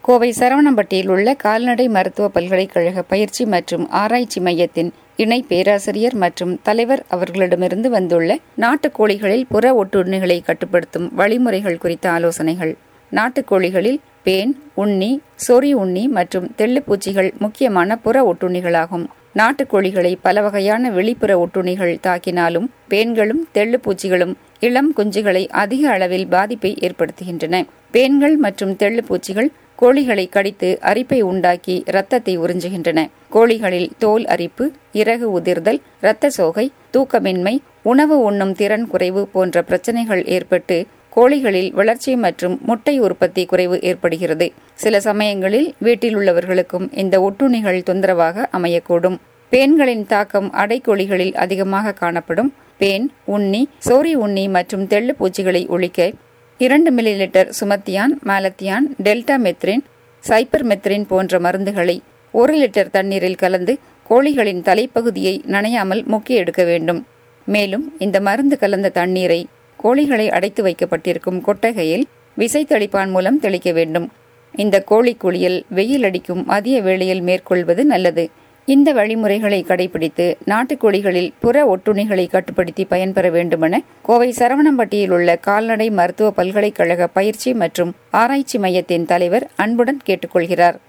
கோவை சரவணம்பட்டியில் உள்ள கால்நடை மருத்துவ பல்கலைக்கழக பயிற்சி மற்றும் ஆராய்ச்சி மையத்தின் இணை பேராசிரியர் மற்றும் தலைவர் அவர்களிடமிருந்து வந்துள்ள நாட்டுக்கோழிகளில் புற ஒட்டுண்ணிகளை கட்டுப்படுத்தும் வழிமுறைகள் குறித்த ஆலோசனைகள் நாட்டுக்கோழிகளில் பேன் உண்ணி சொறி உண்ணி மற்றும் தெள்ளுப்பூச்சிகள் முக்கியமான புற ஒட்டுண்ணிகளாகும் நாட்டுக்கோழிகளை பல வகையான வெளிப்புற ஒட்டுண்ணிகள் தாக்கினாலும் பேன்களும் தெள்ளுப்பூச்சிகளும் இளம் குஞ்சுகளை அதிக அளவில் பாதிப்பை ஏற்படுத்துகின்றன பேன்கள் மற்றும் தெள்ளுப்பூச்சிகள் கோழிகளை கடித்து அரிப்பை உண்டாக்கி இரத்தத்தை உறிஞ்சுகின்றன கோழிகளில் தோல் அரிப்பு இறகு உதிர்தல் இரத்த சோகை தூக்கமின்மை உணவு உண்ணும் திறன் குறைவு போன்ற பிரச்சனைகள் ஏற்பட்டு கோழிகளில் வளர்ச்சி மற்றும் முட்டை உற்பத்தி குறைவு ஏற்படுகிறது சில சமயங்களில் வீட்டில் உள்ளவர்களுக்கும் இந்த ஒட்டுண்ணிகள் தொந்தரவாக அமையக்கூடும் பேன்களின் தாக்கம் அடைக்கோழிகளில் அதிகமாக காணப்படும் பேன் உண்ணி சோரி உண்ணி மற்றும் தெள்ளு பூச்சிகளை ஒழிக்க இரண்டு மில்லி லிட்டர் சுமத்தியான் malathion deltamethrin cypermethrin போன்ற மருந்துகளை ஒரு லிட்டர் தண்ணீரில் கலந்து கோழிகளின் தலைப்பகுதியை நனையாமல் முக்கி எடுக்க வேண்டும் மேலும் இந்த மருந்து கலந்த தண்ணீரை கோழிகளை அடைத்து வைக்கப்பட்டிருக்கும் கொட்டகையில் விசைத்தளிப்பான் மூலம் தெளிக்க வேண்டும் இந்த கோழி குளியல் வெயில் அடிக்கும் மதிய வேளையில் மேற்கொள்வது நல்லது இந்த வழிமுறைகளை கடைபிடித்து நாட்டுக்கோழிகளில் புற ஒட்டுண்ணிகளை கட்டுப்படுத்தி பயன்பெற வேண்டுமென கோவை சரவணம்பட்டியில் உள்ள கால்நடை மருத்துவ பல்கலைக்கழக பயிற்சி மற்றும் ஆராய்ச்சி மையத்தின் தலைவர் அன்புடன் கேட்டுக்கொள்கிறார்